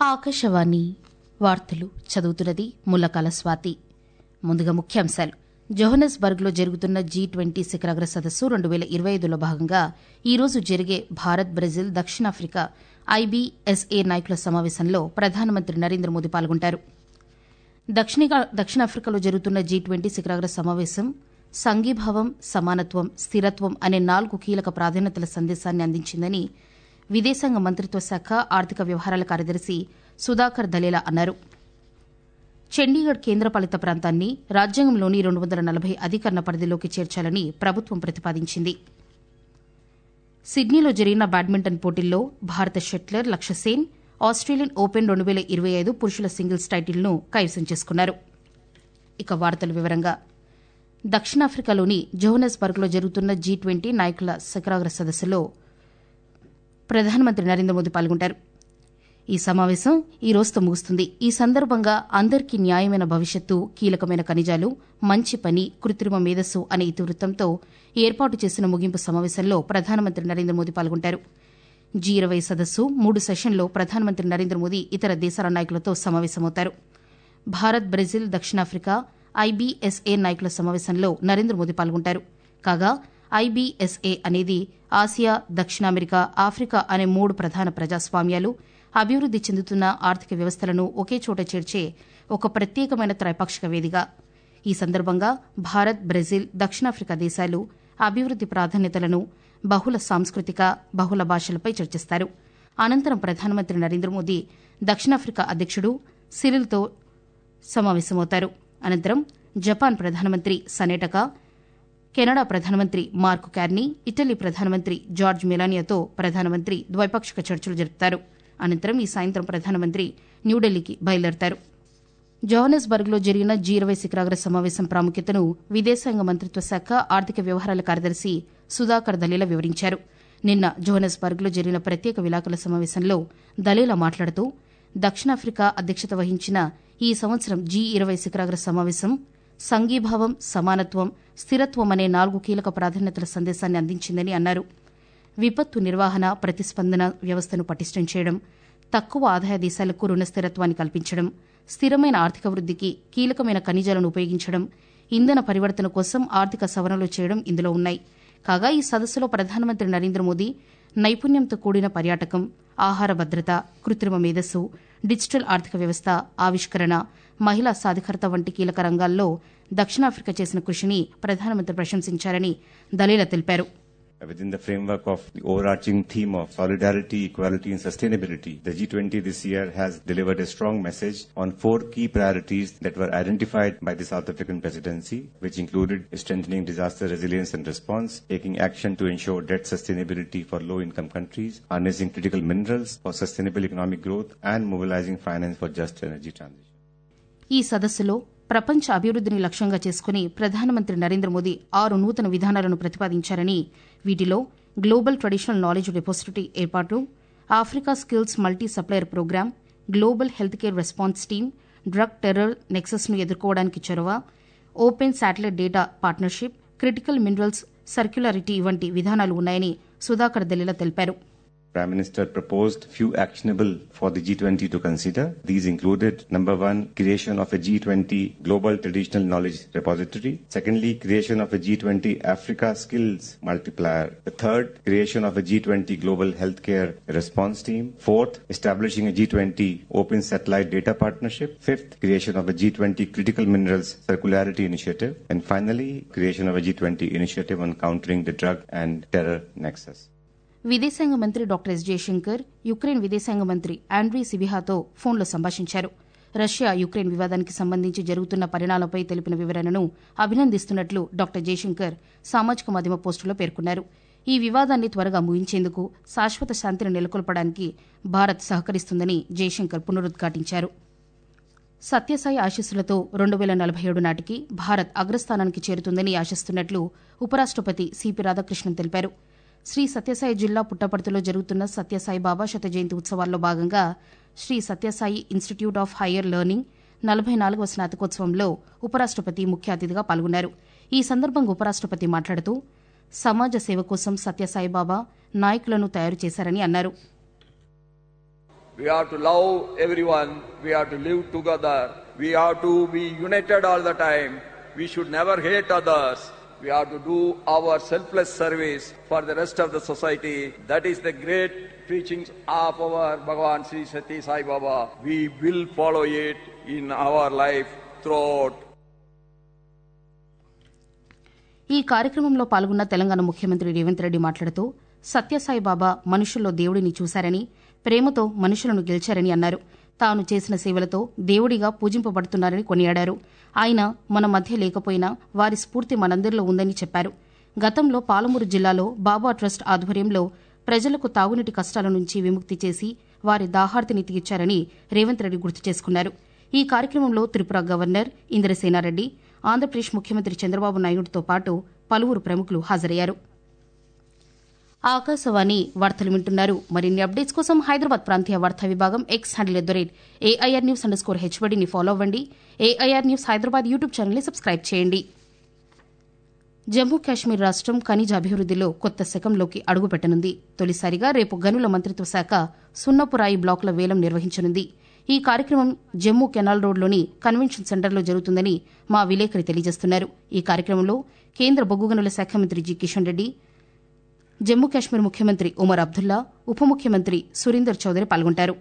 ఆకాశవాణి వార్తలు చదువుతున్నది ముల్లకాల స్వాతి ముందుగా ముఖ్యాంశాలు జోహనస్బర్గ్లో జరుగుతున్న జీ ట్వంటీ శిఖరాగ్ర సదస్సు రెండు వేల ఇరవై ఐదులో భాగంగా ఈ రోజు జరిగే భారత్ బ్రెజిల్ దక్షిణాఫ్రికా ఐబీఎస్ఏ నాయకుల సమావేశంలో ప్రధానమంత్రి నరేంద్ర మోదీ పాల్గొంటారు దక్షిణ- దక్షిణాఫ్రికాలో జరుగుతున్న జీ ట్వంటీ శిఖరాగ్ర సమావేశం సంఘీభావం సమానత్వం స్థిరత్వం అనే నాలుగు కీలక ప్రాధాన్యతల సందేశాన్ని అందించిందని విదేశాంగ మంత్రిత్వ శాఖ ఆర్థిక వ్యవహారాల కార్యదర్శి సుధాకర్ దలేలా అన్నారు చండీగఢ్ కేంద్రపాలిత ప్రాంతాన్ని రాజ్యాంగంలోని రెండు వందల నలభై అధికరణ పరిధిలోకి చేర్చాలని ప్రభుత్వం ప్రతిపాదించింది సిడ్నీలో జరిగిన బ్యాడ్మింటన్ పోటీల్లో భారత షట్లర్ లక్ష్య సేన్ ఆస్ట్రేలియన్ ఓపెన్ రెండు వేల ఇరవై ఐదు పురుషుల సింగిల్స్ టైటిల్ను కైవసం చేసుకున్నారు ఇక వార్తల వివరంగా దక్షిణాఫ్రికాలోని జోహనస్బర్గ్లో జరుగుతున్న జీ ట్వంటీ నాయకుల శిఖరాగ్ర సదస్సులో ప్రధానమంత్రి నరేంద్ర మోదీ పాల్గొంటారు ఈ సమావేశం ఈ రోజుతో ముగుస్తుంది ఈ సందర్భంగా అందరికీ న్యాయమైన భవిష్యత్తు కీలకమైన ఖనిజాలు మంచి పని కృత్రిమ మేధస్సు అనే ఇతివృత్తంతో ఏర్పాటు చేసిన ముగింపు సమావేశంలో ప్రధానమంత్రి నరేంద్ర మోదీ పాల్గొంటారు జీ ఇరవై సదస్సు మూడు సెషన్లో ప్రధానమంత్రి నరేంద్ర మోదీ ఇతర దేశాల నాయకులతో సమావేశమవుతారు భారత్ బ్రెజిల్ దక్షిణాఫ్రికా ఐబీఎస్ఏ నాయకుల సమావేశంలో నరేంద్ర మోదీ పాల్గొంటారు కాగా ఐబీఎస్ఏ అనేది ఆసియా దక్షిణ అమెరికా ఆఫ్రికా అనే మూడు ప్రధాన ప్రజాస్వామ్యాలు అభివృద్ది చెందుతున్న ఆర్థిక వ్యవస్థలను ఒకే చోట చేర్చే ఒక ప్రత్యేకమైన త్రైపాక్షిక వేదిక ఈ సందర్భంగా భారత్ బ్రెజిల్ దక్షిణాఫ్రికా దేశాలు అభివృద్ది ప్రాధాన్యతలను బహుళ సాంస్కృతిక బహుళ భాషలపై చర్చిస్తారు అనంతరం ప్రధానమంత్రి నరేంద్ర మోదీ దక్షిణాఫ్రికా అధ్యక్షుడు సిరిల్తో సమావేశమవుతారు అనంతరం జపాన్ ప్రధానమంత్రి సనేటకా కెనడా ప్రధానమంత్రి మార్క్ కార్నీ ఇటలీ ప్రధానమంత్రి జార్జ్ మెలానియాతో ప్రధానమంత్రి ద్వైపాక్షిక చర్చలు జరుపుతారు అనంతరం ఈ సాయంత్రం ప్రధానమంత్రి న్యూఢిల్లీకి బయలుదేరతారు జోహనస్బర్గ్లో జరిగిన జీ ఇరవై శిఖరాగ్ర సమావేశం ప్రాముఖ్యతను విదేశాంగ మంత్రిత్వ శాఖ ఆర్థిక వ్యవహారాల కార్యదర్శి సుధాకర్ దలేలా వివరించారు నిన్న జోహనస్బర్గ్లో జరిగిన ప్రత్యేక విలాకుల సమావేశంలో దలేలా మాట్లాడుతూ దక్షిణాఫ్రికా అధ్యక్షత వహించిన ఈ సంవత్సరం జీ ఇరవై శిఖరాగ్ర సమావేశం సంఘీభావం సమానత్వం స్థిరత్వం అనే నాలుగు కీలక ప్రాధాన్యతల సందేశాన్ని అందించిందని అన్నారు విపత్తు నిర్వహణ ప్రతిస్పందన వ్యవస్థను పటిష్టం చేయడం తక్కువ ఆదాయ దేశాలకు రుణ స్థిరత్వాన్ని కల్పించడం స్థిరమైన ఆర్థిక వృద్దికి కీలకమైన ఖనిజాలను ఉపయోగించడం ఇంధన పరివర్తన కోసం ఆర్థిక సవరణలు చేయడం ఇందులో ఉన్నాయి కాగా ఈ సదస్సులో ప్రధానమంత్రి నరేంద్ర మోదీ నైపుణ్యంతో కూడిన పర్యాటకం ఆహార భద్రత కృత్రిమ మేధస్సు డిజిటల్ ఆర్థిక వ్యవస్థ ఆవిష్కరణ మహిళా సాధికారత వంటి కీలక రంగాల్లో దక్షిణాఫ్రికా చేసిన కృషిని ప్రధానమంత్రి ప్రశంసించారని దలీలా తెలిపారు Within the framework of the overarching theme of solidarity, equality and sustainability, the G20 this year has delivered a strong message on four key priorities that were identified by the South African presidency, which included strengthening disaster resilience and response, taking action to ensure debt sustainability for low-income countries, harnessing critical minerals for sustainable economic growth, and mobilizing finance for just energy transition. ఈ సదస్సులో ప్రపంచ అభివృద్దిని లక్ష్యంగా చేసుకుని ప్రధానమంత్రి నరేంద్ర మోదీ ఆరు నూతన విధానాలను ప్రతిపాదించారని వీటిలో గ్లోబల్ ట్రెడిషనల్ నాలెడ్జ్ డిపాజిటరీ ఏర్పాటు Africa skills multi supplier programme global health care response team drug terror నెక్సస్ను ఎదుర్కోవడానికి చొరవ open satellite data partnership critical minerals circularity వంటి విధానాలు ఉన్నాయని సుధాకర్ దలీలా తెలిపారు Prime Minister proposed few actionable for the G20 to consider. These included number one, creation of a G20 global traditional knowledge repository. Secondly, creation of a G20 Africa skills multiplier. The third, creation of a G20 global healthcare response team. Fourth, establishing a G20 open satellite data partnership. Fifth, creation of a G20 critical minerals circularity initiative. And finally, creation of a G20 initiative on countering the drug and terror nexus. విదేశాంగ మంత్రి doctor yes Jayashankar Ukraine విదేశాంగ మంత్రి Andrei సిబిహాతో ఫోన్లో సంభాషించారు Russia Ukraine వివాదానికి సంబంధించి జరుగుతున్న పరిణామాలపై తెలిపిన వివరణను అభినందిస్తున్నట్లు డాక్టర్ జయశంకర్ సామాజిక మాధ్యమ పోస్టులో పేర్కొన్నారు ఈ వివాదాన్ని త్వరగా ముగించేందుకు శాశ్వత శాంతిని నెలకొల్పడానికి భారత్ సహకరిస్తుందని జయశంకర్ పునరుద్ఘాటించారు సత్యసాయి ఆశీస్సులతో రెండు వేల నలభై ఏడు నాటికి భారత్ అగ్రస్థానానికి చేరుతుందని ఆశిస్తున్నట్లు ఉపరాష్టపతి సిపి రాధాకృష్ణన్ తెలిపారు శ్రీ సత్యసాయి జిల్లా పుట్టపర్తిలో జరుగుతున్న సత్యసాయి బాబా శత జయంతి ఉత్సవాల్లో భాగంగా Sri Sathya Sai institute of higher learning నలభై నాలుగవ స్నాతకోత్సవంలో ఉపరాష్టపతి ముఖ్య అతిథిగా పాల్గొన్నారు ఈ సందర్భంగా ఉపరాష్టపతి మాట్లాడుతూ సమాజ సేవ కోసం సత్యసాయి బాబా నాయకులను తయారు చేశారని అన్నారు We have to love everyone. We have to live together. We have to be united all the time. We should never hate others. We have to do our selfless service for the rest of the society. That is the great preachings of our Bhagavan Sri Sati Sai Baba. We will follow it in our life throughout ఈ కార్యక్రమంలో పాల్గొన్న తెలంగాణ ముఖ్యమంత్రి రేవంత్ రెడ్డి మాట్లాడుతూ సత్యసాయి బాబా మనుషుల్లో దేవుడిని చూశారని ప్రేమతో మనుషులను గెలిచారని అన్నారు తాను చేసిన సేవలతో దేవుడిగా పూజింపబడుతున్నారని కొనియాడారు ఆయన మన మధ్య లేకపోయినా వారి స్ఫూర్తి మనందరిలో ఉందని చెప్పారు గతంలో పాలమూరు జిల్లాలో బాబా ట్రస్ట్ ఆధ్వర్యంలో ప్రజలకు తాగునీటి కష్టాల నుంచి విముక్తి చేసి వారి దాహార్తిని తీర్చారని రేవంత్ రెడ్డి గుర్తు చేసుకున్నారు ఈ కార్యక్రమంలో త్రిపుర గవర్నర్ ఇంద్రసేనారెడ్డి ఆంధ్రప్రదేశ్ ముఖ్యమంత్రి చంద్రబాబు నాయుడుతో పాటు పలువురు ప్రముఖులు హాజరయ్యారు ఆకాశవాణి వార్తలు వింటున్నారు మరిన్ని అప్డేట్స్ కోసం హైదరాబాద్ ప్రాంతీయ వార్తా విభాగం X handle at the rate AIR news underscore హెచ్బడిని ఫాలో అవ్వండి ఏఐఆర్ న్యూస్ హైదరాబాద్ యూట్యూబ్ ఛానల్ని సబ్స్క్రైబ్ చేయండి జమ్మూ కాశ్మీర్ రాష్టం ఖనిజ అభివృద్దిలో కొత్త శకంలోకి అడుగుపెట్టనుంది తొలిసారిగా రేపు గనుల మంత్రిత్వ శాఖ సున్నపురాయి బ్లాకుల వేలం నిర్వహించనుంది ఈ కార్యక్రమం జమ్మూ కెనాల్ రోడ్లోని కన్వెన్షన్ సెంటర్లో జరుగుతుందని మా విలేకరి తెలియజేస్తున్నారు ఈ కార్యక్రమంలో కేంద్ర బొగ్గు గనుల శాఖ మంత్రి జి కిషన్ రెడ్డి జమ్మూ కాశ్మీర్ ముఖ్యమంత్రి ఉమర్ అబ్దుల్లా ఉప ముఖ్యమంత్రి సురీందర్ చౌదరి పాల్గొంటారు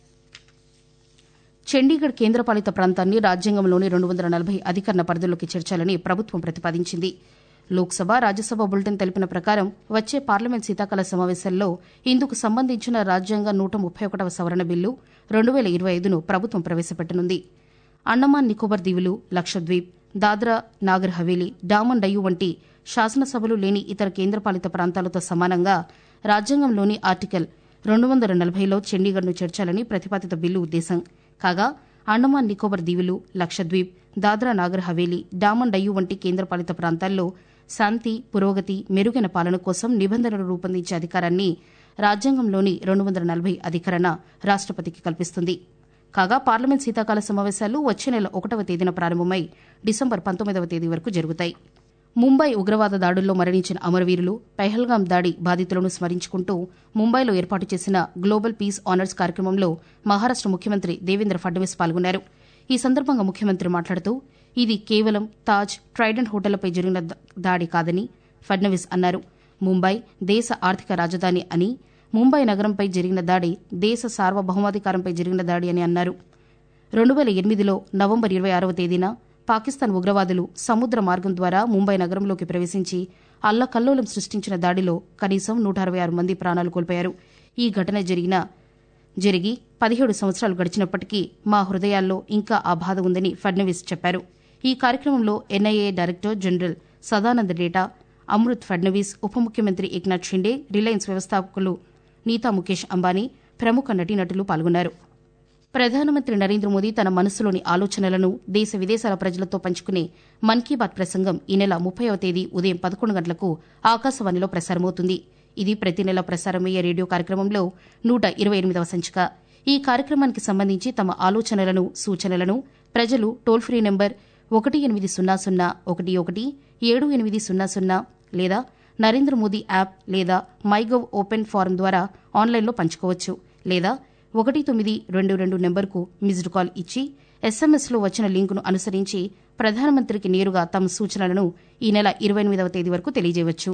చండీగఢ్ కేంద్రపాలిత ప్రాంతాన్ని రాజ్యాంగంలోని రెండు వందల నలభై అధికరణ పరిధిలోకి చేర్చాలని ప్రభుత్వం ప్రతిపాదించింది లోక్సభ రాజ్యసభ బులెటిన్ తెలిపిన ప్రకారం వచ్చే పార్లమెంట్ శీతాకాల సమావేశాల్లో ఇందుకు సంబంధించిన రాజ్యాంగ నూట ముప్పై ఒకటవ సవరణ బిల్లు రెండు వేల ఇరవై ఐదును ప్రభుత్వం ప్రవేశపెట్టనుంది అండమాన్ నికోబార్ దీవులు లక్షద్వీప్ దాద్రా నాగర్ హవేలీ డామన్ డయ్యు వంటి శాసనసభలు లేని ఇతర కేంద్రపాలిత ప్రాంతాలతో సమానంగా రాజ్యాంగంలోని ఆర్టికల్ రెండు వందల నలభైలో చండీగఢ్ను చేర్చాలని ప్రతిపాదిత బిల్లు ఉద్దేశం కాగా అండమాన్ నికోబార్ దీవులు లక్షద్వీప్ దాద్రా నాగర్ హవేలీ డామన్ డయ్యు వంటి కేంద్రపాలిత ప్రాంతాల్లో శాంతి పురోగతి మెరుగైన పాలన కోసం నిబంధనలు రూపొందించే అధికారాన్ని రాజ్యాంగంలోని రెండు వందల నలభై అధికరణ రాష్టపతికి కల్పిస్తుంది కాగా పార్లమెంట్ శీతాకాల సమావేశాలు వచ్చే నెల ఒకటవ తేదీన ప్రారంభమై డిసెంబర్ పంతొమ్మిదవ తేదీ వరకు జరుగుతాయి ముంబై ఉగ్రవాద దాడుల్లో మరణించిన అమరవీరులు పెహల్గాం దాడి బాధితులను స్మరించుకుంటూ ముంబైలో ఏర్పాటు చేసిన గ్లోబల్ పీస్ ఆనర్స్ కార్యక్రమంలో మహారాష్ట ముఖ్యమంత్రి దేవేంద్ర ఫడ్నవీస్ పాల్గొన్నారు ఈ సందర్భంగా ముఖ్యమంత్రి మాట్లాడుతూ ఇది కేవలం తాజ్ ట్రైడెంట్ హోటళ్లపై జరిగిన దాడి కాదని ఫడ్నవీస్ అన్నారు ముంబై దేశ ఆర్థిక రాజధాని అని ముంబై నగరంపై జరిగిన దాడి దేశ సార్వభౌమాధికారంపై జరిగిన దాడి అని అన్నారు రెండు వేల ఎనిమిదిలో నవంబర్ ఇరవై ఆరవ తేదీన పాకిస్తాన్ ఉగ్రవాదులు సముద్ర మార్గం ద్వారా ముంబై నగరంలోకి ప్రవేశించి అల్లకల్లోలం సృష్టించిన దాడిలో కనీసం నూట అరవై ఆరు మంది ప్రాణాలు కోల్పోయారు ఈ ఘటన జరిగిన జరిగి పదిహేడు సంవత్సరాలు గడిచినప్పటికీ మా హృదయాల్లో ఇంకా ఆ బాధ ఉందని ఫడ్నవీస్ చెప్పారు ఈ కార్యక్రమంలో NIA director general Sadananda Date Amruta Fadnavis ఉప ముఖ్యమంత్రి ఏక్నాథ్ షిండే రిలయన్స్ వ్యవస్థాపకులు నీతా ముఖేష్ అంబానీ ప్రముఖ నటీనటులు పాల్గొన్నారు ప్రధానమంత్రి నరేంద్ర మోదీ తన మనసులోని ఆలోచనలను దేశ విదేశాల ప్రజలతో పంచుకునే మన్ కీ బాత్ ప్రసంగం ఈ నెల ముప్పైవ తేదీ ఉదయం పదకొండు గంటలకు ఆకాశవాణిలో ప్రసారమవుతుంది ఇది ప్రతి నెల ప్రసారమయ్యే రేడియో కార్యక్రమంలో నూట ఇరవై ఎనిమిదవ సంచిక ఈ కార్యక్రమానికి సంబంధించి తమ ఆలోచనలను సూచనలను ప్రజలు టోల్ ఫ్రీ నెంబర్ ఒకటి ఎనిమిది సున్నా సున్నా ఒకటి ఒకటి ఏడు ఎనిమిది సున్నా సున్నా లేదా నరేంద్ర మోదీ యాప్ లేదా మైగవ్ ఓపెన్ ఫారం ద్వారా ఆన్లైన్లో పంచుకోవచ్చు లేదా ఒకటి తొమ్మిది రెండు రెండు నెంబర్కు మిస్డ్ కాల్ ఇచ్చి ఎస్ఎంఎస్లో వచ్చిన లింకును అనుసరించి ప్రధానమంత్రికి నేరుగా తమ సూచనలను ఈ నెల ఇరవై ఎనిమిదవ తేదీ వరకు తెలియజేయవచ్చు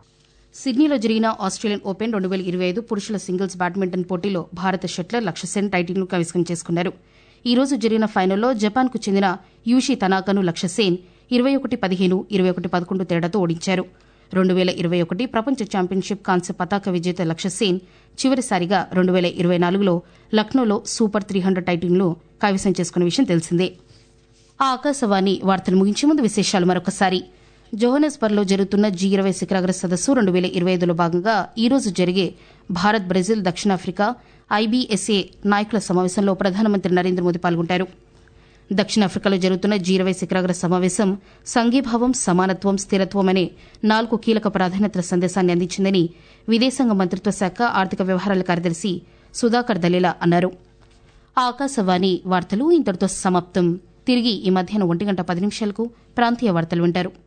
సిడ్నీలో జరిగిన ఆస్ట్రేలియన్ ఓపెన్ రెండు వేల ఇరవై ఐదు పురుషుల సింగిల్స్ బ్యాడ్మింటన్ పోటీలో భారత షట్లర్ లక్ష్య సెన్ టైటిల్ను కైవసం చేసుకున్నారు ఈ రోజు జరిగిన ఫైనల్లో జపాన్కు చెందిన యూషి తనాకను లక్ష్య సేన్ ఇరవై ఒకటి పదిహేను ఇరవై ఒకటి పదకొండు తేడాతో ఓడించారు రెండు వేల ఇరవై ఒకటి ప్రపంచ ఛాంపియన్షిప్ కాంస్య పతాక విజేత లక్ష్య సేన్ చివరిసారిగా రెండు వేల ఇరవై నాలుగులో లక్నోలో సూపర్ త్రీ హండ్రెడ్ టైటిల్ను కైవసం చేసుకున్న విషయం తెలిసిందే ఆ ఆకాశవాణి వార్తలు ముగించే ముందు విశేషాలు మరొకసారి జోహనెస్బర్గ్లో జరుగుతున్న జీ ఇరవై శిఖరాగ్ర సదస్సు రెండు వేల ఇరవై ఐదులో భాగంగా ఈ రోజు జరిగే భారత్ బ్రెజిల్ దక్షిణాఫ్రికా ఐబీఎస్ఏ నాయకుల సమావేశంలో ప్రధానమంత్రి నరేంద్ర మోదీ పాల్గొంటారు దక్షిణాఫ్రికాలో జరుగుతున్న జీ ఇరవై శిఖరాగ్ర సమావేశం సంఘీభావం సమానత్వం స్థిరత్వం అనే నాలుగు కీలక ప్రాధాన్యతల సందేశాన్ని అందించిందని విదేశాంగ మంత్రిత్వ శాఖ ఆర్థిక వ్యవహారాల కార్యదర్శి సుధాకర్ దలేలా అన్నారు ఆకాశవాణి వార్తలు ఇంతటితో సమాప్తం తిరిగి ఈ మధ్యాహ్నం ఒంటి గంట పది నిమిషాలకు ప్రాంతీయ వార్తలు వింటారు